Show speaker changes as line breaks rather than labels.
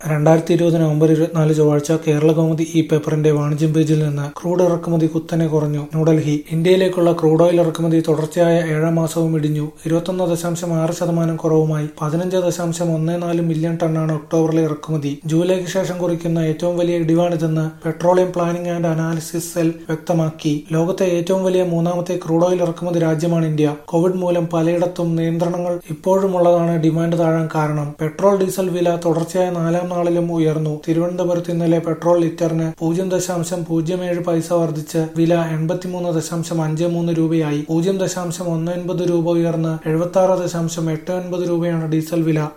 രണ്ടായിരത്തി ഇരുപത് നവംബർ ഇരുപത്തിനാല് ചൊവ്വാഴ്ച കേരളകൗമുദി ഈ പേപ്പറിന്റെ വാണിജ്യം പേജിൽ നിന്ന് ക്രൂഡ് ഇറക്കുമതി കുത്തനെ കുറഞ്ഞു ന്യൂഡൽഹി ഇന്ത്യയിലേക്കുള്ള ക്രൂഡ് ഓയിൽ ഇറക്കുമതി തുടർച്ചയായ ഏഴാം മാസവും ഇടിഞ്ഞു ഇരുപത്തൊന്ന് ദശാംശം ആറ് ശതമാനം കുറവുമായി പതിനഞ്ച് ദശാംശം ഒന്ന് നാല് മില്യൺ ടണ്ണാണ് ഒക്ടോബറിലെ ഇറക്കുമതി ജൂലൈക്ക് ശേഷം കുറിക്കുന്ന ഏറ്റവും വലിയ ഇടിവാണിതെന്ന് petroleum planning and analysis cell വ്യക്തമാക്കി ലോകത്തെ ഏറ്റവും വലിയ മൂന്നാമത്തെ ക്രൂഡ് ഓയിൽ ഇറക്കുമതി രാജ്യമാണ് ഇന്ത്യ കോവിഡ് മൂലം പലയിടത്തും നിയന്ത്രണങ്ങൾ ഇപ്പോഴുമുള്ളതാണ് ഡിമാൻഡ് താഴാൻ കാരണം പെട്രോൾ ഡീസൽ വില തുടർച്ചയായ നാലാം നാളിലും ഉയർന്നു തിരുവനന്തപുരത്ത് ഇന്നലെ പെട്രോൾ ലിറ്ററിന് പൂജ്യം ദശാംശം പൂജ്യം ഏഴ് പൈസ വർദ്ധിച്ച് വില എൺപത്തിമൂന്ന് ദശാംശം അഞ്ച് മൂന്ന് രൂപയായി പൂജ്യം ദശാംശം ഒന്ന് ഒൻപത് രൂപ ഉയർന്ന് എഴുപത്തി ആറ് ദശാംശം എട്ട് ഒൻപത് രൂപയാണ് ഡീസൽ വില